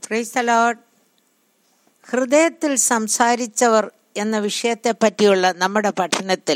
price load ഹൃദയത്തിൽ സംസാരിച്ചവർ എന്ന വിഷയത്തെ പറ്റിയുള്ള നമ്മുടെ പഠനത്തിൽ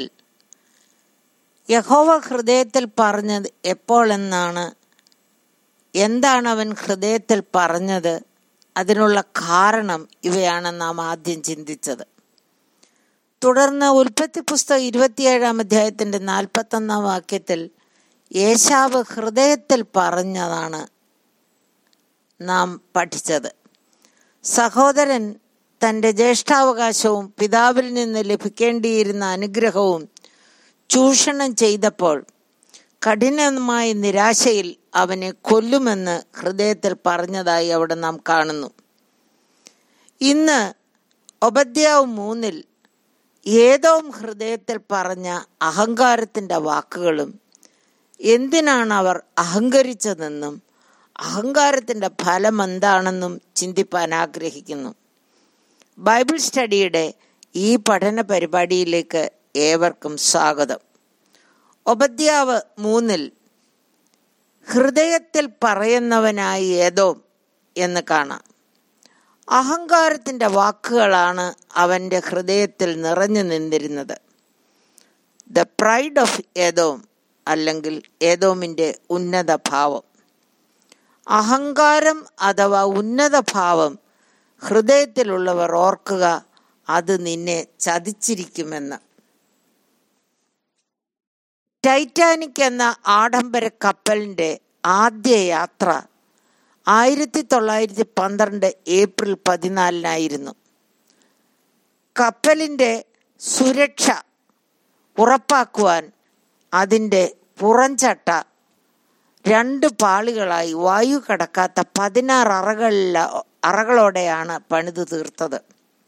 യഹോവ ഹൃദയത്തിൽ പറഞ്ഞത് എപ്പോൾ എന്നാണ് എന്താണ് അവൻ ഹൃദയത്തിൽ പറഞ്ഞത് അതിനുള്ള കാരണം ഇവയാണ് നാം ആദ്യം ചിന്തിച്ചത് തുടർന്ന് ഉൽപ്പത്തി പുസ്തകം ഇരുപത്തിയേഴാം അധ്യായത്തിന്റെ നാൽപ്പത്തൊന്നാം വാക്യത്തിൽ യേശാവ് ഹൃദയത്തിൽ പറഞ്ഞതാണ് നാം പഠിച്ചത് സഹോദരൻ തൻ്റെ ജ്യേഷ്ഠാവകാശവും പിതാവിൽ നിന്ന് ലഭിക്കേണ്ടിയിരുന്ന അനുഗ്രഹവും ചൂഷണം ചെയ്തപ്പോൾ കഠിനമായ നിരാശയിൽ അവനെ കൊല്ലുമെന്ന് ഹൃദയത്തിൽ പറഞ്ഞതായി അവിടെ നാം കാണുന്നു ഇന്ന് ഒബദ്യാവ് മൂന്നിൽ ഏതോം ഹൃദയത്തിൽ പറഞ്ഞ അഹങ്കാരത്തിൻ്റെ വാക്കുകളും എന്തിനാണ് അവർ അഹങ്കരിച്ചതെന്നും അഹങ്കാരത്തിൻ്റെ ഫലം എന്താണെന്നും ചിന്തിപ്പാൻ ആഗ്രഹിക്കുന്നു ബൈബിൾ സ്റ്റഡിയുടെ ഈ പഠന പരിപാടിയിലേക്ക് ഏവർക്കും സ്വാഗതം ഒബദ്യാവ് മൂന്നിൽ ഹൃദയത്തിൽ പറയുന്നവനായി ഏതോ എന്ന് കാണാം അഹങ്കാരത്തിൻ്റെ വാക്കുകളാണ് അവൻ്റെ ഹൃദയത്തിൽ നിറഞ്ഞു നിന്നിരുന്നത് ദ പ്രൈഡ് ഓഫ് ഏതോം അല്ലെങ്കിൽ ഏതോമിൻ്റെ ഉന്നത ഭാവം അഹങ്കാരം അഥവാ ഉന്നത ഭാവം ഹൃദയത്തിലുള്ളവർ ഓർക്കുക അത് നിന്നെ ചതിച്ചിരിക്കുമെന്ന് ടൈറ്റാനിക് എന്ന ആഡംബര കപ്പലിൻ്റെ ആദ്യ യാത്ര ആയിരത്തി തൊള്ളായിരത്തി പന്ത്രണ്ട് ഏപ്രിൽ പതിനാലിനായിരുന്നു കപ്പലിൻ്റെ സുരക്ഷ ഉറപ്പാക്കുവാൻ അതിൻ്റെ പുറംചട്ട രണ്ട് പാളികളായി വായു കടക്കാത്ത പതിനാറ് അറകളില അറകളോടെയാണ് പണിത് തീർത്തത്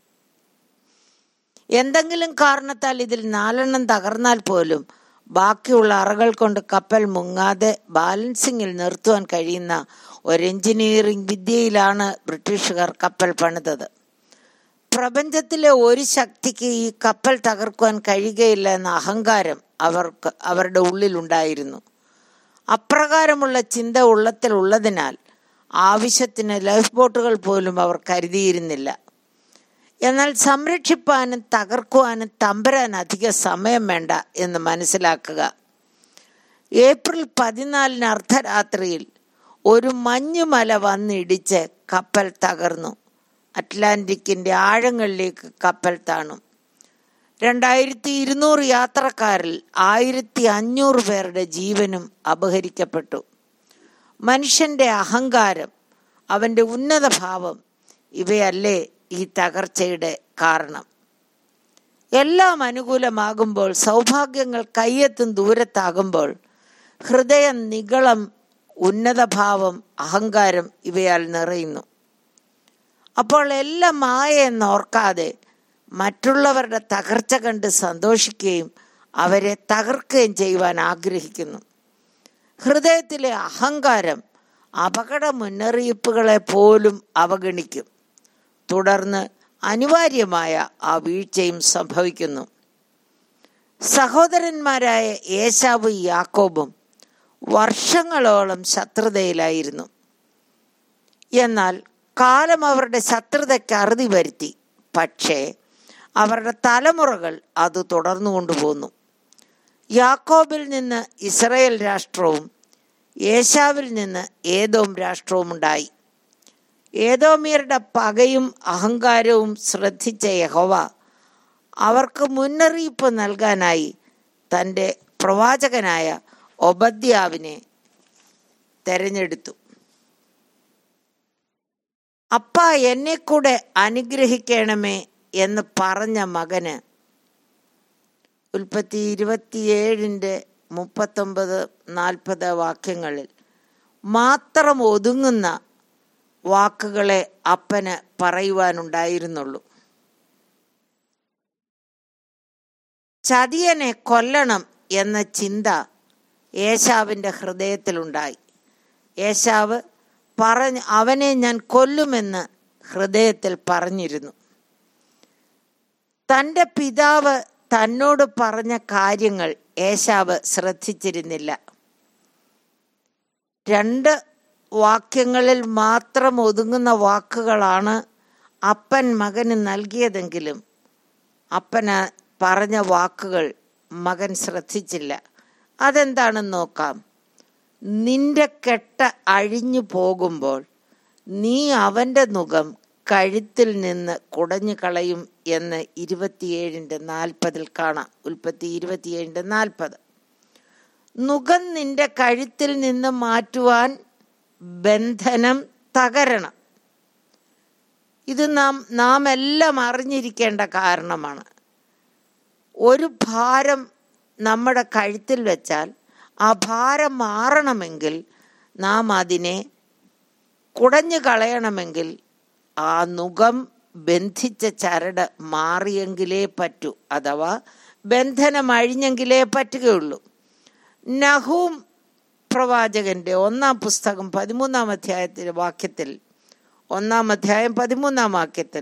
എന്തെങ്കിലും കാരണത്താൽ ഇതിൽ നാലെണ്ണം തകർന്നാൽ പോലും ബാക്കിയുള്ള അറകൾ കൊണ്ട് കപ്പൽ മുങ്ങാതെ ബാലൻസിങ്ങിൽ നിർത്തുവാൻ കഴിയുന്ന ഒരു എഞ്ചിനീയറിംഗ് വിദ്യയിലാണ് ബ്രിട്ടീഷുകാർ കപ്പൽ പണിതത് പ്രപഞ്ചത്തിലെ ഒരു ശക്തിക്ക് ഈ കപ്പൽ തകർക്കുവാൻ കഴിയുകയില്ല എന്ന അഹങ്കാരം അവർക്ക് അവരുടെ ഉള്ളിലുണ്ടായിരുന്നു അപ്രകാരമുള്ള ചിന്ത ഉള്ളത്തിൽ ഉള്ളതിനാൽ ആവശ്യത്തിന് ലൈഫ് ബോട്ടുകൾ പോലും അവർ കരുതിയിരുന്നില്ല എന്നാൽ സംരക്ഷിപ്പാനും തകർക്കുവാനും തമ്പരാൻ അധിക സമയം വേണ്ട എന്ന് മനസ്സിലാക്കുക ഏപ്രിൽ പതിനാലിന് അർദ്ധരാത്രിയിൽ ഒരു മഞ്ഞുമല വന്നിടിച്ച് കപ്പൽ തകർന്നു അറ്റ്ലാന്റിക്കിന്റെ ആഴങ്ങളിലേക്ക് കപ്പൽ താണു രണ്ടായിരത്തി ഇരുന്നൂറ് യാത്രക്കാരിൽ ആയിരത്തി അഞ്ഞൂറ് പേരുടെ ജീവനും അപഹരിക്കപ്പെട്ടു മനുഷ്യന്റെ അഹങ്കാരം അവന്റെ ഉന്നത ഭാവം ഇവയല്ലേ ഈ തകർച്ചയുടെ കാരണം എല്ലാം അനുകൂലമാകുമ്പോൾ സൗഭാഗ്യങ്ങൾ കയ്യെത്തും ദൂരത്താകുമ്പോൾ ഹൃദയം നികളം ഉന്നതഭാവം അഹങ്കാരം ഇവയാൽ നിറയുന്നു അപ്പോൾ എല്ലാം മായ എന്നോർക്കാതെ മറ്റുള്ളവരുടെ തകർച്ച കണ്ട് സന്തോഷിക്കുകയും അവരെ തകർക്കുകയും ചെയ്യുവാൻ ആഗ്രഹിക്കുന്നു ഹൃദയത്തിലെ അഹങ്കാരം അപകട മുന്നറിയിപ്പുകളെ പോലും അവഗണിക്കും തുടർന്ന് അനിവാര്യമായ ആ വീഴ്ചയും സംഭവിക്കുന്നു സഹോദരന്മാരായ ഏശാവും യാക്കോബും വർഷങ്ങളോളം ശത്രുതയിലായിരുന്നു എന്നാൽ കാലം അവരുടെ ശത്രുതയ്ക്ക് അറുതി വരുത്തി പക്ഷേ അവരുടെ തലമുറകൾ അത് തുടർന്നു കൊണ്ടുപോന്നു യാക്കോബിൽ നിന്ന് ഇസ്രയേൽ രാഷ്ട്രവും ഏശാവിൽ നിന്ന് ഏതോം രാഷ്ട്രവും ഉണ്ടായി ഏതോമിയരുടെ പകയും അഹങ്കാരവും ശ്രദ്ധിച്ച യഹോവ അവർക്ക് മുന്നറിയിപ്പ് നൽകാനായി തൻ്റെ പ്രവാചകനായ ഒബദ്യാവിനെ തെരഞ്ഞെടുത്തു അപ്പ എന്നെ കൂടെ അനുഗ്രഹിക്കണമേ എന്ന് പറഞ്ഞ മകന് ഉൽപ്പത്തി ഇരുപത്തിയേഴിൻ്റെ മുപ്പത്തൊമ്പത് നാൽപ്പത് വാക്യങ്ങളിൽ മാത്രം ഒതുങ്ങുന്ന വാക്കുകളെ അപ്പന് പറയുവാനുണ്ടായിരുന്നുള്ളൂ ചതിയനെ കൊല്ലണം എന്ന ചിന്ത ഏശാവിൻ്റെ ഹൃദയത്തിലുണ്ടായി ഏശാവ് പറഞ്ഞ് അവനെ ഞാൻ കൊല്ലുമെന്ന് ഹൃദയത്തിൽ പറഞ്ഞിരുന്നു തൻ്റെ പിതാവ് തന്നോട് പറഞ്ഞ കാര്യങ്ങൾ ഏശാവ് ശ്രദ്ധിച്ചിരുന്നില്ല രണ്ട് വാക്യങ്ങളിൽ മാത്രം ഒതുങ്ങുന്ന വാക്കുകളാണ് അപ്പൻ മകന് നൽകിയതെങ്കിലും അപ്പന പറഞ്ഞ വാക്കുകൾ മകൻ ശ്രദ്ധിച്ചില്ല അതെന്താണെന്ന് നോക്കാം നിന്റെ കെട്ട അഴിഞ്ഞു പോകുമ്പോൾ നീ അവൻ്റെ മുഖം കഴുത്തിൽ നിന്ന് കുടഞ്ഞു കളയും എന്ന് ഇരുപത്തിയേഴിൻ്റെ നാൽപ്പതിൽ കാണാം ഉൽപ്പത്തി ഇരുപത്തിയേഴിൻ്റെ നാൽപ്പത് നുകം നിന്റെ കഴുത്തിൽ നിന്ന് മാറ്റുവാൻ ബന്ധനം തകരണം ഇത് നാം നാം എല്ലാം അറിഞ്ഞിരിക്കേണ്ട കാരണമാണ് ഒരു ഭാരം നമ്മുടെ കഴുത്തിൽ വെച്ചാൽ ആ ഭാരം മാറണമെങ്കിൽ നാം അതിനെ കുടഞ്ഞു കളയണമെങ്കിൽ ആ നുകം ബന്ധിച്ച ചരട് മാറിയെങ്കിലേ പറ്റൂ അഥവാ ബന്ധനം അഴിഞ്ഞെങ്കിലേ പറ്റുകയുള്ളൂ നഹൂം പ്രവാചകന്റെ ഒന്നാം പുസ്തകം പതിമൂന്നാം അധ്യായത്തിലെ വാക്യത്തിൽ ഒന്നാം അധ്യായം പതിമൂന്നാം വാക്യത്തിൽ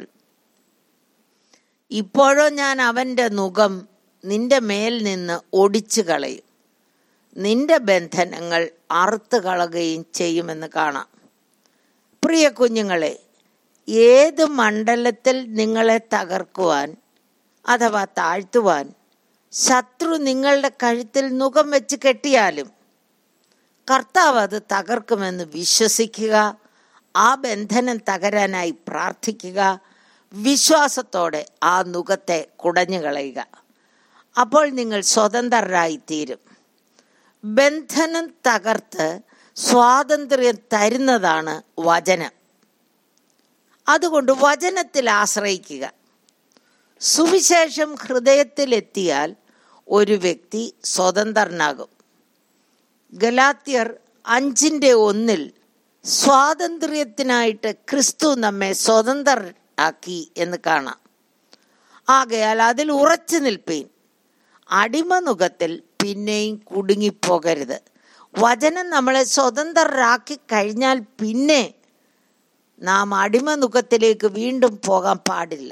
ഇപ്പോഴോ ഞാൻ അവൻ്റെ നുകം നിന്റെ മേൽ നിന്ന് ഒടിച്ചു കളയും നിന്റെ ബന്ധനങ്ങൾ അറുത്ത് കളയുകയും ചെയ്യുമെന്ന് കാണാം പ്രിയ കുഞ്ഞുങ്ങളെ ഏത് മണ്ഡലത്തിൽ നിങ്ങളെ തകർക്കുവാൻ അഥവാ താഴ്ത്തുവാൻ ശത്രു നിങ്ങളുടെ കഴുത്തിൽ നുകം വെച്ച് കെട്ടിയാലും കർത്താവ് അത് തകർക്കുമെന്ന് വിശ്വസിക്കുക ആ ബന്ധനം തകരാനായി പ്രാർത്ഥിക്കുക വിശ്വാസത്തോടെ ആ നുഖത്തെ കുടഞ്ഞു കളയുക അപ്പോൾ നിങ്ങൾ സ്വതന്ത്രരായി തീരും ബന്ധനം തകർത്ത് സ്വാതന്ത്ര്യം തരുന്നതാണ് വചനം അതുകൊണ്ട് വചനത്തിൽ ആശ്രയിക്കുക സുവിശേഷം ഹൃദയത്തിലെത്തിയാൽ ഒരു വ്യക്തി സ്വതന്ത്രനാകും ഗലാത്യർ അഞ്ചിൻ്റെ ഒന്നിൽ സ്വാതന്ത്ര്യത്തിനായിട്ട് ക്രിസ്തു നമ്മെ സ്വതന്ത്രരാക്കി എന്ന് കാണാം ആകയാൽ അതിൽ ഉറച്ചു നിൽപ്പീൻ അടിമനുഖത്തിൽ പിന്നെയും കുടുങ്ങിപ്പോകരുത് വചനം നമ്മളെ സ്വതന്ത്രരാക്കി കഴിഞ്ഞാൽ പിന്നെ നാം അടിമനുഖത്തിലേക്ക് വീണ്ടും പോകാൻ പാടില്ല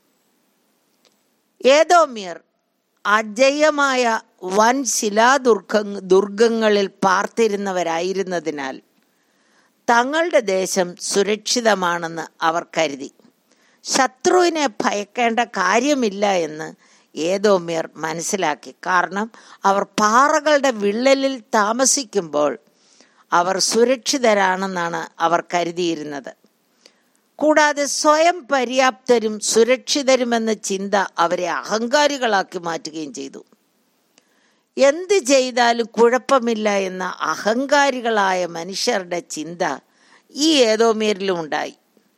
ഏതോമിയർ അജയമായ വൻ ശിലാദുർഗ ദുർഗങ്ങളിൽ പാർത്തിരുന്നവരായിരുന്നതിനാൽ തങ്ങളുടെ ദേശം സുരക്ഷിതമാണെന്ന് അവർ കരുതി ശത്രുവിനെ ഭയക്കേണ്ട കാര്യമില്ല എന്ന് ഏതോമ്യർ മനസ്സിലാക്കി കാരണം അവർ പാറകളുടെ വിള്ളലിൽ താമസിക്കുമ്പോൾ അവർ സുരക്ഷിതരാണെന്നാണ് അവർ കരുതിയിരുന്നത് കൂടാതെ സ്വയം പര്യാപ്തരും സുരക്ഷിതരുമെന്ന ചിന്ത അവരെ അഹങ്കാരികളാക്കി മാറ്റുകയും ചെയ്തു എന്ത് ചെയ്താലും കുഴപ്പമില്ല എന്ന അഹങ്കാരികളായ മനുഷ്യരുടെ ചിന്ത ഈ ഏതോമേരിലും ഉണ്ടായി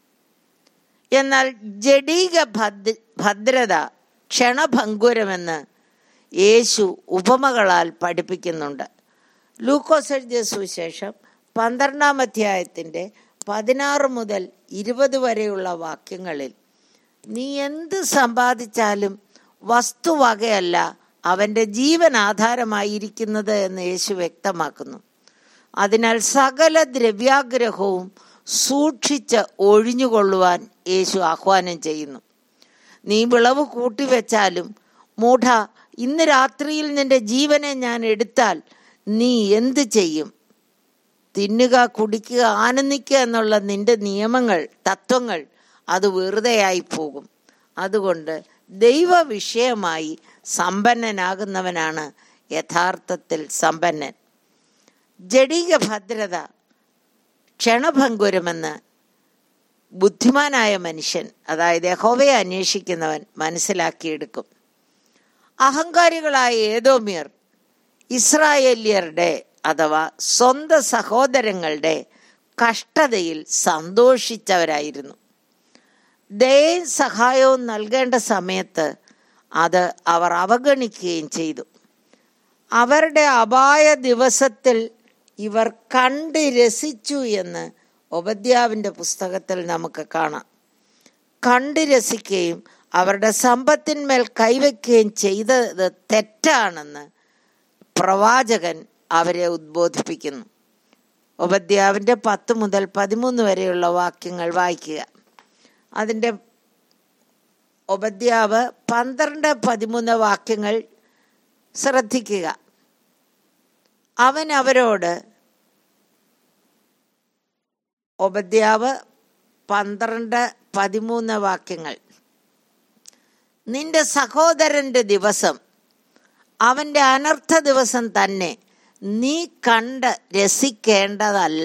എന്നാൽ ജഡീക ഭദ്ര ഭദ്രത ക്ഷണഭങ്കുരമെന്ന് യേശു ഉപമകളാൽ പഠിപ്പിക്കുന്നുണ്ട് ലൂക്കോസ് എഴുതിയ സുവിശേഷം പന്ത്രണ്ടാം അധ്യായത്തിൻ്റെ പതിനാറ് മുതൽ ഇരുപത് വരെയുള്ള വാക്യങ്ങളിൽ നീ എന്ത് സമ്പാദിച്ചാലും വസ്തുവകയല്ല അവൻ്റെ ജീവൻ ആധാരമായിരിക്കുന്നത് എന്ന് യേശു വ്യക്തമാക്കുന്നു അതിനാൽ സകല ദ്രവ്യാഗ്രഹവും സൂക്ഷിച്ച് ഒഴിഞ്ഞുകൊള്ളുവാൻ യേശു ആഹ്വാനം ചെയ്യുന്നു നീ വിളവ് കൂട്ടിവെച്ചാലും മൂഢ ഇന്ന് രാത്രിയിൽ നിന്റെ ജീവനെ ഞാൻ എടുത്താൽ നീ എന്ത് ചെയ്യും തിന്നുക കുടിക്കുക ആനന്ദിക്കുക എന്നുള്ള നിന്റെ നിയമങ്ങൾ തത്വങ്ങൾ അത് വെറുതെയായി പോകും അതുകൊണ്ട് ദൈവ വിഷയമായി സമ്പന്നനാകുന്നവനാണ് യഥാർത്ഥത്തിൽ സമ്പന്നൻ ജഡിക ഭദ്രത ക്ഷണഭങ്കുരമെന്ന് ബുദ്ധിമാനായ മനുഷ്യൻ അതായത് യഹോവയെ അന്വേഷിക്കുന്നവൻ മനസ്സിലാക്കിയെടുക്കും അഹങ്കാരികളായ ഏതോമിയർ ഇസ്രായേല്യരുടെ അഥവാ സ്വന്തം സഹോദരങ്ങളുടെ കഷ്ടതയിൽ സന്തോഷിച്ചവരായിരുന്നു ദയയും സഹായവും നൽകേണ്ട സമയത്ത് അത് അവർ അവഗണിക്കുകയും ചെയ്തു അവരുടെ അപായ ദിവസത്തിൽ ഇവർ കണ്ട് രസിച്ചു എന്ന് ഉപദ്യാവിൻ്റെ പുസ്തകത്തിൽ നമുക്ക് കാണാം കണ്ട് രസിക്കുകയും അവരുടെ സമ്പത്തിന്മേൽ കൈവയ്ക്കുകയും ചെയ്തത് തെറ്റാണെന്ന് പ്രവാചകൻ അവരെ ഉദ്ബോധിപ്പിക്കുന്നു ഉപദ്യാവിൻ്റെ പത്ത് മുതൽ പതിമൂന്ന് വരെയുള്ള വാക്യങ്ങൾ വായിക്കുക അതിൻ്റെ ഉപദ്യാവ് പന്ത്രണ്ട് പതിമൂന്ന് വാക്യങ്ങൾ ശ്രദ്ധിക്കുക അവൻ അവരോട് ഉപദ്യാവ് പന്ത്രണ്ട് പതിമൂന്ന് വാക്യങ്ങൾ നിന്റെ സഹോദരന്റെ ദിവസം അവന്റെ അനർത്ഥ ദിവസം തന്നെ നീ കണ്ട് രസിക്കേണ്ടതല്ല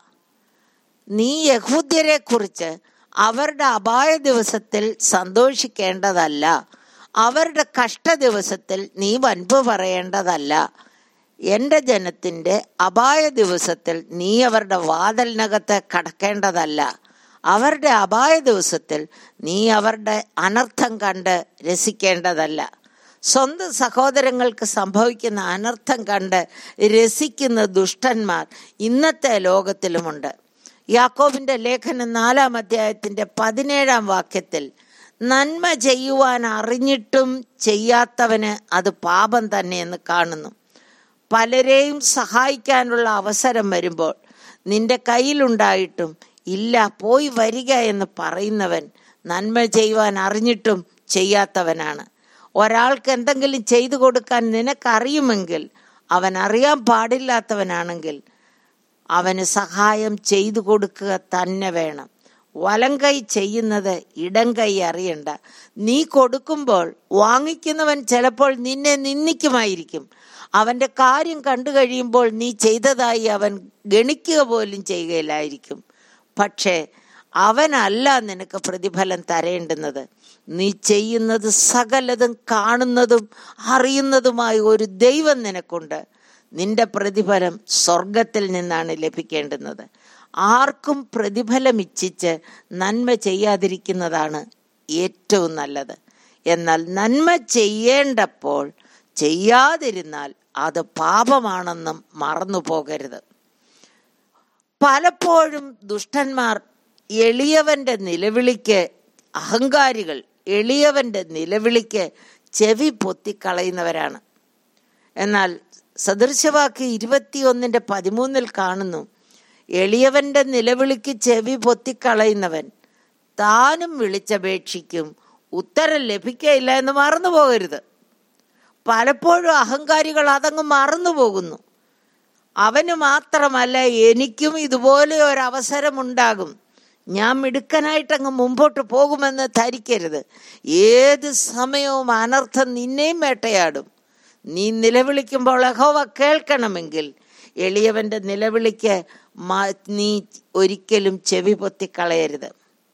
നീ യഹൂദ്യരെ കുറിച്ച് അവരുടെ അപായ ദിവസത്തിൽ സന്തോഷിക്കേണ്ടതല്ല അവരുടെ കഷ്ട ദിവസത്തിൽ നീ വൻപ് പറയേണ്ടതല്ല എൻ്റെ ജനത്തിൻ്റെ അപായ ദിവസത്തിൽ നീ അവരുടെ വാതിലിനകത്ത് കടക്കേണ്ടതല്ല അവരുടെ അപായ ദിവസത്തിൽ നീ അവരുടെ അനർത്ഥം കണ്ട് രസിക്കേണ്ടതല്ല സ്വന്തം സഹോദരങ്ങൾക്ക് സംഭവിക്കുന്ന അനർത്ഥം കണ്ട് രസിക്കുന്ന ദുഷ്ടന്മാർ ഇന്നത്തെ ലോകത്തിലുമുണ്ട് യാക്കോബിന്റെ ലേഖനം നാലാം അധ്യായത്തിന്റെ പതിനേഴാം വാക്യത്തിൽ നന്മ ചെയ്യുവാൻ അറിഞ്ഞിട്ടും ചെയ്യാത്തവന് അത് പാപം തന്നെയെന്ന് കാണുന്നു പലരെയും സഹായിക്കാനുള്ള അവസരം വരുമ്പോൾ നിന്റെ കയ്യിലുണ്ടായിട്ടും ഇല്ല പോയി വരിക എന്ന് പറയുന്നവൻ നന്മ ചെയ്യുവാൻ അറിഞ്ഞിട്ടും ചെയ്യാത്തവനാണ് ഒരാൾക്ക് എന്തെങ്കിലും ചെയ്തു കൊടുക്കാൻ നിനക്കറിയുമെങ്കിൽ അവൻ അറിയാൻ പാടില്ലാത്തവനാണെങ്കിൽ അവന് സഹായം ചെയ്തു കൊടുക്കുക തന്നെ വേണം വലം കൈ ചെയ്യുന്നത് ഇടം കൈ അറിയണ്ട നീ കൊടുക്കുമ്പോൾ വാങ്ങിക്കുന്നവൻ ചിലപ്പോൾ നിന്നെ നിന്ദിക്കുമായിരിക്കും അവന്റെ കാര്യം കണ്ടു കഴിയുമ്പോൾ നീ ചെയ്തതായി അവൻ ഗണിക്കുക പോലും ചെയ്യുകയില്ലായിരിക്കും പക്ഷേ അവനല്ല നിനക്ക് പ്രതിഫലം തരേണ്ടുന്നത് നീ ചെയ്യുന്നത് സകലതും കാണുന്നതും അറിയുന്നതുമായ ഒരു ദൈവം നിനക്കുണ്ട് നിന്റെ പ്രതിഫലം സ്വർഗത്തിൽ നിന്നാണ് ലഭിക്കേണ്ടുന്നത് ആർക്കും പ്രതിഫലം ഇച്ഛിച്ച് നന്മ ചെയ്യാതിരിക്കുന്നതാണ് ഏറ്റവും നല്ലത് എന്നാൽ നന്മ ചെയ്യേണ്ടപ്പോൾ ചെയ്യാതിരുന്നാൽ അത് പാപമാണെന്നും മറന്നു പോകരുത് പലപ്പോഴും ദുഷ്ടന്മാർ എളിയവന്റെ നിലവിളിക്ക് അഹങ്കാരികൾ എളിയവന്റെ നിലവിളിക്ക് ചെവി പൊത്തിക്കളയുന്നവരാണ് എന്നാൽ സദൃശവാക്യ ഇരുപത്തിയൊന്നിന്റെ പതിമൂന്നിൽ കാണുന്നു എളിയവന്റെ നിലവിളിക്ക് ചെവി പൊത്തിക്കളയുന്നവൻ താനും വിളിച്ചപേക്ഷിക്കും ഉത്തരം ലഭിക്കയില്ല എന്ന് മറന്നു പോകരുത് പലപ്പോഴും അഹങ്കാരികൾ അതങ്ങ് മറന്നു പോകുന്നു അവന് മാത്രമല്ല എനിക്കും ഇതുപോലെ ഒരു അവസരം ഉണ്ടാകും ഞാൻ മിടുക്കനായിട്ട് അങ്ങ് മുമ്പോട്ട് പോകുമെന്ന് ധരിക്കരുത് ഏത് സമയവും അനർത്ഥം നിന്നെയും വേട്ടയാടും നീ നിലവിളിക്കുമ്പോൾ യഹോവ കേൾക്കണമെങ്കിൽ എളിയവന്റെ നിലവിളിക്ക് നീ ഒരിക്കലും ചെവി പൊത്തിക്കളയരുത്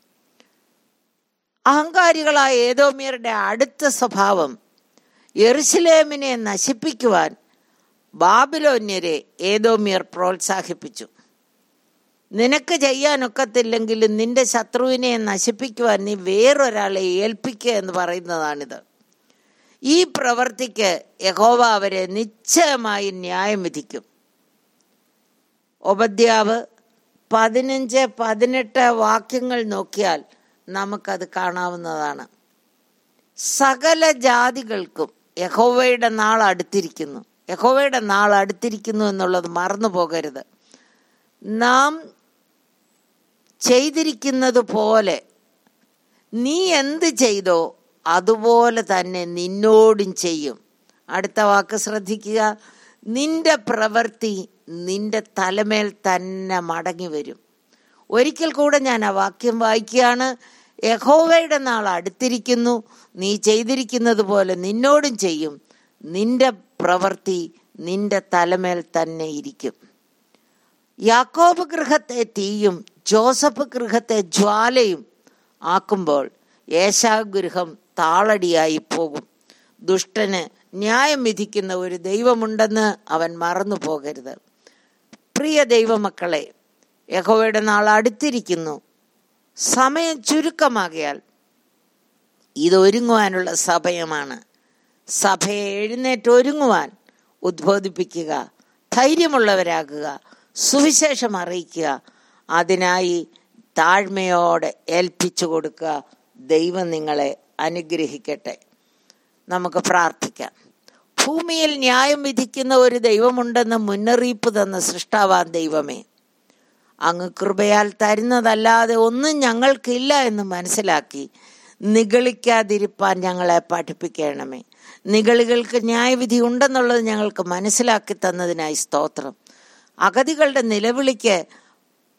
അഹങ്കാരികളായ ഏതോമിയരുടെ അടുത്ത സ്വഭാവം എറുസലേമിനെ നശിപ്പിക്കുവാൻ ബാബിലോന്യരെ ഏതോമിയർ പ്രോത്സാഹിപ്പിച്ചു നിനക്ക് ചെയ്യാനൊക്കത്തില്ലെങ്കിലും നിന്റെ ശത്രുവിനെ നശിപ്പിക്കുവാൻ നീ വേറൊരാളെ ഏൽപ്പിക്കുക എന്ന് പറയുന്നതാണിത് ഈ പ്രവൃത്തിക്ക് യഹോവ അവരെ നിശ്ചയമായി ന്യായം വിധിക്കും ഉപദ്യാവ് പതിനഞ്ച് പതിനെട്ട് വാക്യങ്ങൾ നോക്കിയാൽ നമുക്കത് കാണാവുന്നതാണ് സകല ജാതികൾക്കും യഹോവയുടെ നാൾ അടുത്തിരിക്കുന്നു യഹോവയുടെ നാൾ അടുത്തിരിക്കുന്നു എന്നുള്ളത് മറന്നു പോകരുത് നാം ചെയ്തിരിക്കുന്നത് പോലെ നീ എന്ത് ചെയ്തോ അതുപോലെ തന്നെ നിന്നോടും ചെയ്യും അടുത്ത വാക്ക് ശ്രദ്ധിക്കുക നിന്റെ പ്രവൃത്തി നിന്റെ തലമേൽ തന്നെ മടങ്ങി വരും ഒരിക്കൽ കൂടെ ഞാൻ ആ വാക്യം വായിക്കുകയാണ് യഹോവയുടെ നാൾ അടുത്തിരിക്കുന്നു നീ ചെയ്തിരിക്കുന്നത് പോലെ നിന്നോടും ചെയ്യും നിന്റെ പ്രവൃത്തി നിന്റെ തലമേൽ തന്നെ ഇരിക്കും യാക്കോബ് ഗൃഹത്തെ തീയും ജോസഫ് ഗൃഹത്തെ ജ്വാലയും ആക്കുമ്പോൾ ഏശാ ഗൃഹം താളടിയായി പോകും ദുഷ്ടന് ന്യായം വിധിക്കുന്ന ഒരു ദൈവമുണ്ടെന്ന് അവൻ മറന്നു പോകരുത് പ്രിയ ദൈവമക്കളെ യഹോവയുടെ നാൾ അടുത്തിരിക്കുന്നു സമയം ചുരുക്കമാകിയാൽ ഇത് ഒരുങ്ങുവാനുള്ള സമയമാണ് സഭയെ എഴുന്നേറ്റ് ഒരുങ്ങുവാൻ ഉദ്ബോധിപ്പിക്കുക ധൈര്യമുള്ളവരാകുക സുവിശേഷം അറിയിക്കുക അതിനായി താഴ്മയോടെ ഏൽപ്പിച്ചു കൊടുക്കുക ദൈവം നിങ്ങളെ അനുഗ്രഹിക്കട്ടെ നമുക്ക് പ്രാർത്ഥിക്കാം ഭൂമിയിൽ ന്യായം വിധിക്കുന്ന ഒരു ദൈവമുണ്ടെന്ന് മുന്നറിയിപ്പ് തന്ന സൃഷ്ടാവാൻ ദൈവമേ അങ്ങ് കൃപയാൽ തരുന്നതല്ലാതെ ഒന്നും ഞങ്ങൾക്കില്ല എന്ന് മനസ്സിലാക്കി നിഗളിക്കാതിരിപ്പാൻ ഞങ്ങളെ പഠിപ്പിക്കണമേ നിഗളികൾക്ക് ന്യായവിധി ഉണ്ടെന്നുള്ളത് ഞങ്ങൾക്ക് മനസ്സിലാക്കി തന്നതിനായി സ്തോത്രം അഗതികളുടെ നിലവിളിക്ക്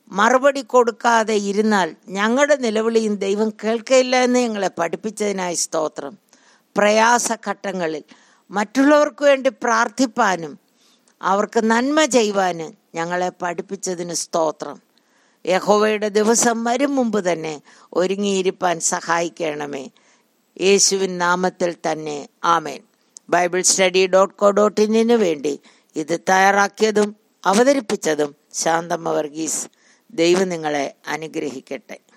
മറുപടി കൊടുക്കാതെ ഇരുന്നാൽ ഞങ്ങളുടെ നിലവിളിയും ദൈവം കേൾക്കയില്ല എന്ന് ഞങ്ങളെ പഠിപ്പിച്ചതിനായി സ്തോത്രം പ്രയാസഘട്ടങ്ങളിൽ മറ്റുള്ളവർക്ക് വേണ്ടി പ്രാർത്ഥിപ്പാനും അവർക്ക് നന്മ ചെയ്യുവാനും ഞങ്ങളെ പഠിപ്പിച്ചതിന് സ്തോത്രം യഹോവയുടെ ദിവസം വരും മുമ്പ് തന്നെ ഒരുങ്ങിയിരിപ്പാൻ സഹായിക്കണമേ യേശുവിൻ നാമത്തിൽ തന്നെ amen Bible study dot co dot ഇന്നിനു വേണ്ടി ഇത് തയ്യാറാക്കിയതും അവതരിപ്പിച്ചതും ശാന്തമ്മ വർഗീസ് ദൈവം നിങ്ങളെ അനുഗ്രഹിക്കട്ടെ